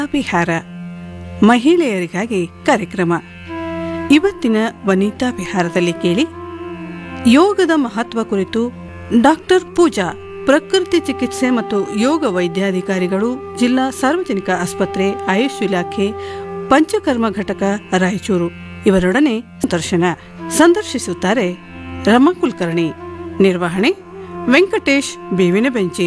ವಿಹಾರ ಮಹಿಳೆಯರಿಗಾಗಿ ಕಾರ್ಯಕ್ರಮ ಇವತ್ತಿನ ವನಿತಾ ವಿಹಾರದಲ್ಲಿ ಕೇಳಿ ಯೋಗದ ಮಹತ್ವ ಕುರಿತು ಡಾಕ್ಟರ್ ಪೂಜಾ ಪ್ರಕೃತಿ ಚಿಕಿತ್ಸೆ ಮತ್ತು ಯೋಗ ವೈದ್ಯಾಧಿಕಾರಿಗಳು ಜಿಲ್ಲಾ ಸಾರ್ವಜನಿಕ ಆಸ್ಪತ್ರೆ ಆಯುಷ್ ಇಲಾಖೆ ಪಂಚಕರ್ಮ ಘಟಕ ರಾಯಚೂರು ಇವರೊಡನೆ ದರ್ಶನ ಸಂದರ್ಶಿಸುತ್ತಾರೆ ರಮಾ ಕುಲಕರ್ಣಿ ನಿರ್ವಹಣೆ ವೆಂಕಟೇಶ್ ಬೇವಿನ ಬೆಂಚಿ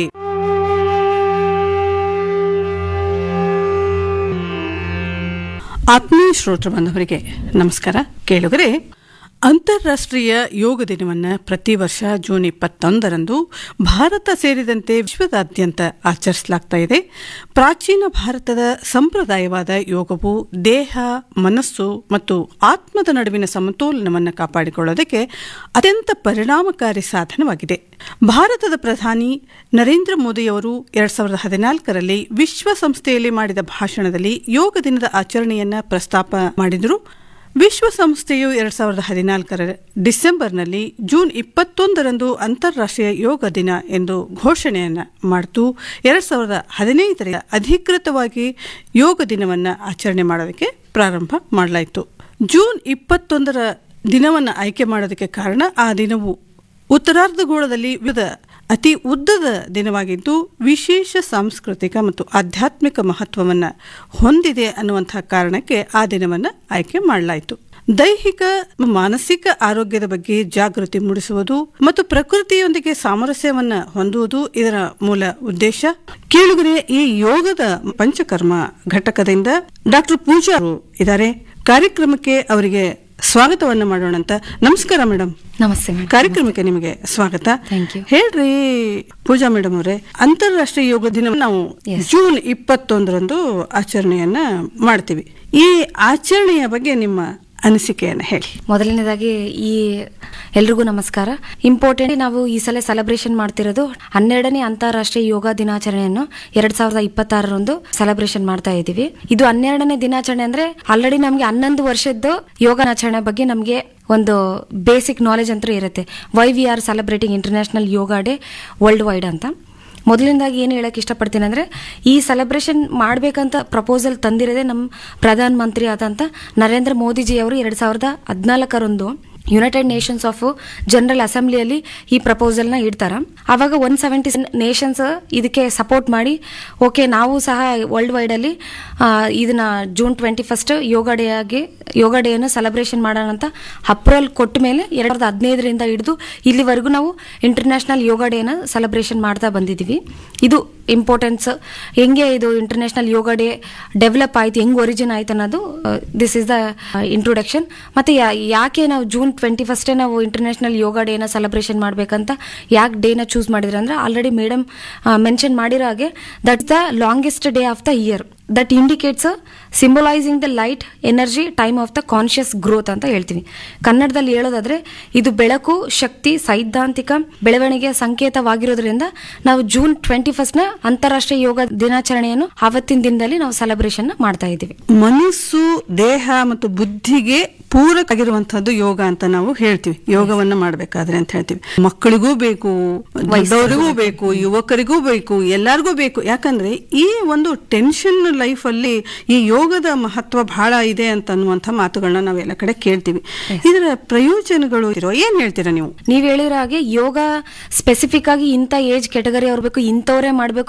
ಆತ್ಮೀಯ ಶ್ರೋತೃ ಬಾಂಧವರಿಗೆ ನಮಸ್ಕಾರ ಕೇಳುಗರೆ ಅಂತಾರಾಷ್ಟ್ರೀಯ ಯೋಗ ದಿನವನ್ನು ಪ್ರತಿ ವರ್ಷ ಜೂನ್ ಇಪ್ಪತ್ತೊಂದರಂದು ಭಾರತ ಸೇರಿದಂತೆ ವಿಶ್ವದಾದ್ಯಂತ ಆಚರಿಸಲಾಗ್ತಾ ಇದೆ ಪ್ರಾಚೀನ ಭಾರತದ ಸಂಪ್ರದಾಯವಾದ ಯೋಗವು ದೇಹ ಮನಸ್ಸು ಮತ್ತು ಆತ್ಮದ ನಡುವಿನ ಸಮತೋಲನವನ್ನು ಕಾಪಾಡಿಕೊಳ್ಳೋದಕ್ಕೆ ಅತ್ಯಂತ ಪರಿಣಾಮಕಾರಿ ಸಾಧನವಾಗಿದೆ ಭಾರತದ ಪ್ರಧಾನಿ ನರೇಂದ್ರ ಮೋದಿಯವರು ಎರಡ್ ಸಾವಿರದ ಹದಿನಾಲ್ಕರಲ್ಲಿ ವಿಶ್ವಸಂಸ್ಥೆಯಲ್ಲಿ ಮಾಡಿದ ಭಾಷಣದಲ್ಲಿ ಯೋಗ ದಿನದ ಆಚರಣೆಯನ್ನ ಪ್ರಸ್ತಾಪ ಮಾಡಿದರು ವಿಶ್ವಸಂಸ್ಥೆಯು ಎರಡ್ ಸಾವಿರದ ಹದಿನಾಲ್ಕರ ಡಿಸೆಂಬರ್ನಲ್ಲಿ ಜೂನ್ ಇಪ್ಪತ್ತೊಂದರಂದು ಅಂತಾರಾಷ್ಟ್ರೀಯ ಯೋಗ ದಿನ ಎಂದು ಘೋಷಣೆಯನ್ನ ಮಾಡಿತು ಎರಡ್ ಸಾವಿರದ ಹದಿನೈದರ ಅಧಿಕೃತವಾಗಿ ಯೋಗ ದಿನವನ್ನು ಆಚರಣೆ ಮಾಡೋದಕ್ಕೆ ಪ್ರಾರಂಭ ಮಾಡಲಾಯಿತು ಜೂನ್ ಇಪ್ಪತ್ತೊಂದರ ದಿನವನ್ನು ಆಯ್ಕೆ ಮಾಡೋದಕ್ಕೆ ಕಾರಣ ಆ ದಿನವು ಉತ್ತರಾರ್ಧಗೋಳದಲ್ಲಿ ವಿವಿಧ ಅತಿ ಉದ್ದದ ದಿನವಾಗಿದ್ದು ವಿಶೇಷ ಸಾಂಸ್ಕೃತಿಕ ಮತ್ತು ಆಧ್ಯಾತ್ಮಿಕ ಮಹತ್ವವನ್ನು ಹೊಂದಿದೆ ಅನ್ನುವಂತಹ ಕಾರಣಕ್ಕೆ ಆ ದಿನವನ್ನು ಆಯ್ಕೆ ಮಾಡಲಾಯಿತು ದೈಹಿಕ ಮಾನಸಿಕ ಆರೋಗ್ಯದ ಬಗ್ಗೆ ಜಾಗೃತಿ ಮೂಡಿಸುವುದು ಮತ್ತು ಪ್ರಕೃತಿಯೊಂದಿಗೆ ಸಾಮರಸ್ಯವನ್ನು ಹೊಂದುವುದು ಇದರ ಮೂಲ ಉದ್ದೇಶ ಕೇಳುಗರೆ ಈ ಯೋಗದ ಪಂಚಕರ್ಮ ಘಟಕದಿಂದ ಡಾಕ್ಟರ್ ಪೂಜಾ ಅವರು ಇದ್ದಾರೆ ಕಾರ್ಯಕ್ರಮಕ್ಕೆ ಅವರಿಗೆ ಸ್ವಾಗತವನ್ನ ಮಾಡೋಣ ಅಂತ ನಮಸ್ಕಾರ ಮೇಡಮ್ ನಮಸ್ತೆ ಮೇಡಮ್ ಕಾರ್ಯಕ್ರಮಕ್ಕೆ ನಿಮಗೆ ಸ್ವಾಗತ Thank you. ಹೇಳ್ರಿ ಪೂಜಾ ಮೇಡಮ್ ಅವರೇ ಅಂತಾರಾಷ್ಟ್ರೀಯ ಯೋಗ ದಿನ ನಾವು Yes. ಜೂನ್ ಇಪ್ಪತ್ತೊಂದರಂದು ಆಚರಣೆಯನ್ನ ಮಾಡ್ತೀವಿ ಈ ಆಚರಣೆಯ ಬಗ್ಗೆ ನಿಮ್ಮ ಅನಿಸಿಕೆಯನ್ನ ಹೇಳಿ ಮೊದಲನೇದಾಗಿ ಈ ಎಲ್ರಿಗೂ ನಮಸ್ಕಾರ ಇಂಪಾರ್ಟೆಂಟ್ ನಾವು ಈ ಸಲ ಸೆಲೆಬ್ರೇಷನ್ ಮಾಡ್ತಿರೋದು ಹನ್ನೆರಡನೇ ಅಂತಾರಾಷ್ಟ್ರೀಯ ಯೋಗ ದಿನಾಚರಣೆಯನ್ನು ಎರಡ್ ಸಾವಿರದ ಇಪ್ಪತ್ತಾರರಂದು ಸೆಲೆಬ್ರೇಷನ್ ಮಾಡ್ತಾ ಇದ್ದೀವಿ ಇದು ಹನ್ನೆರಡನೇ ದಿನಾಚರಣೆ ಅಂದ್ರೆ ಆಲ್ರೆಡಿ ನಮ್ಗೆ ಹನ್ನೊಂದು ವರ್ಷದ್ದು ಯೋಗ ದಿನಾಚರಣೆ ಬಗ್ಗೆ ನಮಗೆ ಒಂದು ಬೇಸಿಕ್ ನಾಲೆಜ್ ಅಂತೂ ಇರುತ್ತೆ why we are celebrating international yoga day world wide ಅಂತ ಮೊದಲನೇದಾಗಿ ಏನು ಹೇಳಕ್ ಇಷ್ಟಪಡ್ತೀನಿ ಅಂದ್ರೆ ಈ ಸೆಲೆಬ್ರೇಷನ್ ಮಾಡಬೇಕಂತ ಪ್ರಪೋಸಲ್ ತಂದಿರೋದೇ ನಮ್ಮ ಪ್ರಧಾನ ಮಂತ್ರಿ ಆದಂತ ನರೇಂದ್ರ ಮೋದಿಜಿ ಅವರು ಎರಡ್ ಸಾವಿರದ ಹದಿನಾಲ್ಕರಂದು ಯುನೈಟೆಡ್ ನೇಷನ್ಸ್ ಆಫ್ ಜನರಲ್ ಅಸೆಂಬ್ಲಿಯಲ್ಲಿ ಈ ಪ್ರಪೋಸಲ್ನ ಇಡ್ತಾರ ಅವಾಗ ಒನ್ ಸೆವೆಂಟಿ ನೇಷನ್ಸ್ ಇದಕ್ಕೆ ಸಪೋರ್ಟ್ ಮಾಡಿ ಓಕೆ ನಾವು ಸಹ ವರ್ಲ್ಡ್ ವೈಡ್ ಅಲ್ಲಿ ಆ, ಇದನ್ನ June twenty first yoga day ಆಗಿ ಯೋಗ ಡೇಯನ್ನು ಸೆಲೆಬ್ರೇಷನ್ ಮಾಡೋಣ ಅಂತ ಅಪ್ರೂವಲ್ ಕೊಟ್ಟ ಮೇಲೆ ಎರಡ್ ಸಾವಿರದ ಹದಿನೈದರಿಂದ ಹಿಡಿದು ಇಲ್ಲಿವರೆಗೂ ನಾವು ಇಂಟರ್ನ್ಯಾಷನಲ್ ಯೋಗ ಡೇನ ಸೆಲೆಬ್ರೇಷನ್ ಮಾಡ್ತಾ ಬಂದಿದ್ದೀವಿ ಇದು ಇಂಪಾರ್ಟೆನ್ಸ್ ಹೆಂಗೆ ಇದು ಇಂಟರ್ನ್ಯಾಷನಲ್ ಯೋಗ ಡೇ ಡೆವಲಪ್ ಆಯ್ತು ಹೆಂಗ್ ಒರಿಜಿನ್ ಆಯ್ತು ಅನ್ನೋದು ದಿಸ್ ಇಸ್ ದ ಇಂಟ್ರೊಡಕ್ಷನ್ ಮತ್ತೆ ಯಾ- ಯಾಕೆ ನಾವು ಜೂನ್ ಟ್ವೆಂಟಿ ಫಸ್ಟೇ ನಾವು ಇಂಟರ್ನ್ಯಾಷನಲ್ ಯೋಗ ಡೇನ ಸೆಲೆಬ್ರೇಷನ್ ಮಾಡ್ಬೇಕಂತ ಯಾಕೆ ಡೇನ ಚೂಸ್ ಮಾಡಿದ್ರೆ ಅಂದ್ರೆ ಆಲ್ರೆಡಿ ಮೇಡಮ್ ಮೆನ್ಷನ್ ಮಾಡಿರೋ ಹಾಗೆ that the longest day of the year that indicates symbolising the light energy time of the conscious growth ಅಂತ ಹೇಳ್ತೀವಿ ಕನ್ನಡದಲ್ಲಿ ಹೇಳೋದಾದ್ರೆ ಇದು ಬೆಳಕು ಶಕ್ತಿ ಸೈದ್ಧಾಂತಿಕ ಬೆಳವಣಿಗೆಯ ಸಂಕೇತವಾಗಿರೋದ್ರಿಂದ ನಾವು ಜೂನ್ ಟ್ವೆಂಟಿ ಫಸ್ಟ್ ನ ಅಂತಾರಾಷ್ಟ್ರೀಯ ಯೋಗ ದಿನಾಚರಣೆಯನ್ನು ಆವತ್ತಿನ ದಿನದಲ್ಲಿ ನಾವು ಸೆಲೆಬ್ರೇಷನ್ ಮಾಡ್ತಾ ಇದ್ದೀವಿ ಮನಸ್ಸು ದೇಹ ಮತ್ತು ಬುದ್ಧಿಗೆ ಪೂರಕ ಆಗಿರುವಂತಹದ್ದು ಯೋಗ ಅಂತ ನಾವು ಹೇಳ್ತೀವಿ ಯೋಗವನ್ನ ಮಾಡಬೇಕಾದ್ರೆ ಅಂತ ಹೇಳ್ತೀವಿ ಮಕ್ಕಳಿಗೂ ಬೇಕು ದೊಡ್ಡವರಿಗೂ ಬೇಕು ಯುವಕರಿಗೂ ಬೇಕು ಎಲ್ಲರಿಗೂ ಬೇಕು ಯಾಕಂದ್ರೆ ಈ ಒಂದು ಟೆನ್ಷನ್ ಲೈಫ್ ಅಲ್ಲಿ ಈ ಯೋಗದ ಮಹತ್ವ ಬಹಳ ಇದೆ ಅಂತ ಅನ್ನುವಂಥ ಮಾತುಗಳನ್ನ ನಾವೆಲ್ಲ ಕಡೆ ಕೇಳ್ತೀವಿ ಇದರ ಪ್ರಯೋಜನಗಳು ಇರೋ ಏನ್ ಹೇಳ್ತೀರಾ ನೀವು ನೀವ್ ಹೇಳಿರೋ ಹಾಗೆ ಯೋಗ ಸ್ಪೆಸಿಫಿಕ್ ಆಗಿ ಇಂಥ ಏಜ್ ಕೆಟಗರಿ ಅವ್ರು ಬೇಕು ಇಂಥವ್ರೇ ಮಾಡ್ಬೇಕು